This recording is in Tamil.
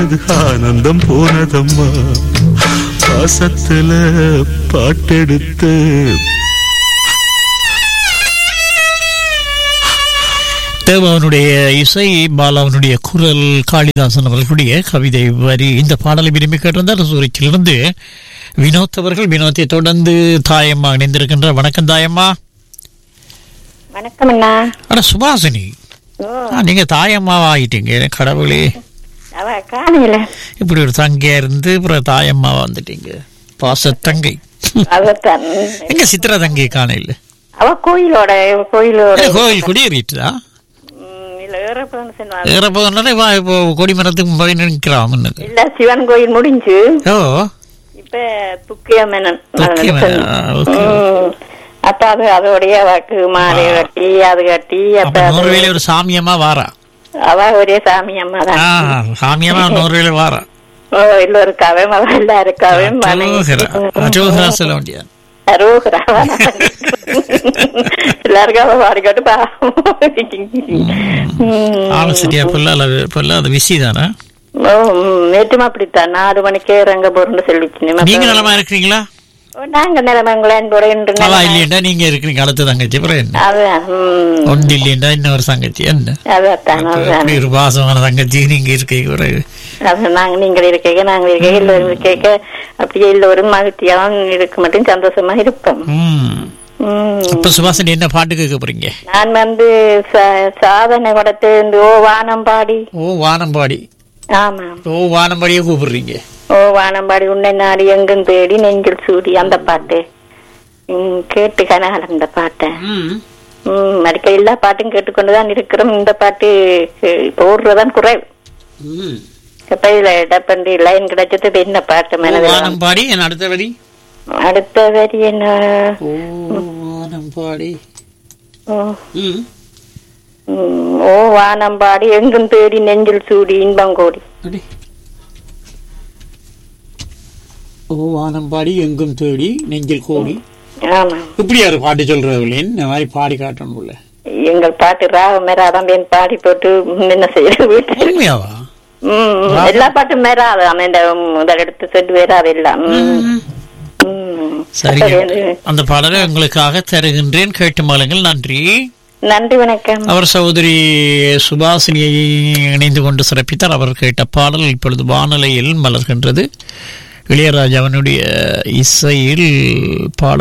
போனது ஆனந்தம் போனதம்மா பாசத்துல பாட்டெடுத்து தேவனுடைய இசை பாலாவனுடைய குரல் காளிதாசன் அவர்களுடைய கவிதை வரி இந்த பாடலை விரும்பி கேட்டிருந்தார் சூரிச்சிலிருந்து வினோத் அவர்கள் வினோத்தை தொடர்ந்து தாயம்மா இணைந்திருக்கின்ற வணக்கம் தாயம்மா வணக்கம் அண்ணா அட சுபாசினி ஓ ஆ, நீங்க தாயம்மாவா ஆயிட்டீங்க கடவுளே அவ காணையில இப்படி ஒரு தங்கையா இருந்து அப்புறம் தாயம்மாவா வந்துட்டீங்க பாச தங்கை அவத்தான் எங்க சித்ரா தங்கை காணையில் அவ கோயிலோட கோயிலோட கோயில் குடியேறிட்டுதா ம், இல்ல ஏறப்போன்னு சொன்னாங்க ஏற போதுனாலே வா இப்போ கொடிமரத்துக்கு போய் நிற்கிறான் முன்னுக்கு இல்ல சிவன் கோயில் முடிஞ்சு ஓ இப்ப துக்கிய மேனன் துக்கிய மேனன், ஆ, ஓகே. ம். அப்ப அது அதோடைய வாக்கு மாலை கட்டி அது கட்டி அப்ப அப்ப அது- நூறுவேல ஒரு சாமியம்மா வாரா அவ ஒரே சாமி அம்மா தான் ஆ சாமியம்மா நூறுவேல வாரா ஓ எல்லோருக்காவே அவ எல்லாருக்காவே அரோகரா அரோகரா சொல்ல முடியாது அரோகரா எல்லாருக்கும் அவ பாடிக்கட்டு பா ஆளு சரியா பொல்லாத பொல்லாத விசி தானே ஓ ம், நேற்றுமா அப்படித்தான் நாலு மணிக்கே இறங்க போறேன்னு சொல்லிச்சு நீங்க நலமா இருக்கிறீங்களா நாங்க நிலமங்களா என்போட இன்று நல்லா நிலைமை. இல்லையண்டா நீங்க இருக்கிறீங்க அடுத்த தங்கச்சி அப்புறம் என்ன அதான் ம், ஒன்று இல்லையண்டா இன்னொரு தங்கச்சி என்ன அதான் அதான் அப்படி ஒரு பாசமான தங்கச்சி நீங்க இருக்கீங்க பிறகு அது நாங்க நீங்கள் இருக்க நாங்க இருக்க எல்லோரும் இருக்க அப்படியே எல்லோரும் மகிழ்ச்சியாவும் இருக்க மட்டும் சந்தோஷமா இருப்போம் ம் ம். அப்ப சுபாசன் என்ன பாட்டு கேட்க போறீங்க நான் வந்து ச- சாதனை படத்து இந்த ஓ வானம்பாடி ஓ வானம்பாடி ஆமா ஓ வானம்பாடியே கூப்பிடுறீங்க ஓ வானம்பாடி உன்னை நாடி எங்கும் தேடி நெஞ்சில் சூடி அந்த பாட்டு ம், கேட்டு கனகால அந்த பாட்டை ம் ம் அடிக்க எல்லா பாட்டும் கேட்டுக்கொண்டுதான் இருக்கிறோம் இந்த பாட்டு அஹ், இப்ப ஓடுறதான் குறைவு ம் இப்ப இதுல இடப்பண்டி லைன் கிடைச்சது இப்ப என்ன பாட்டு ஓ மனதில் வானம்பாடி என் அடுத்த வரி அடுத்த வரி என்ன ஓ வானம்பாடி ஓ, ம் ம், ஓ வானம்பாடி எங்கும் தேடி நெஞ்சில் சூடி இன்பம் கோடி அடி ஓ வானம்பாடி எங்கும் தேடி நெஞ்சில் கோடி ஆமா இப்படி யாரு பாட்டு சொல்றவங்களே இந்த மாதிரி பாடி காட்டணும் உள்ள எங்கள் பாட்டு ராக மேராதான் பேன் பாடி போட்டு என்ன செய்யற வீட்டு உண்மையாவா ம், எல்லா பாட்டும் மேராது அந்த முதல் எடுத்து செட்டு வேறாது எல்லாம் ம். ம். சரிங்க அப்ப வந்து- அந்த பாடலை உங்களுக்காக தருகின்றேன் கேட்டு மாலுங்கள் நன்றி நன்றி வணக்கம் அவர் சகோதரி சுபாசினியை இணைந்து கொண்டு சிறப்பித்தார் அவர் கேட்ட பாடல் இப்பொழுது வானலையில் மலர்கின்றது இளையராஜாவினுடைய இசையில் பாடல்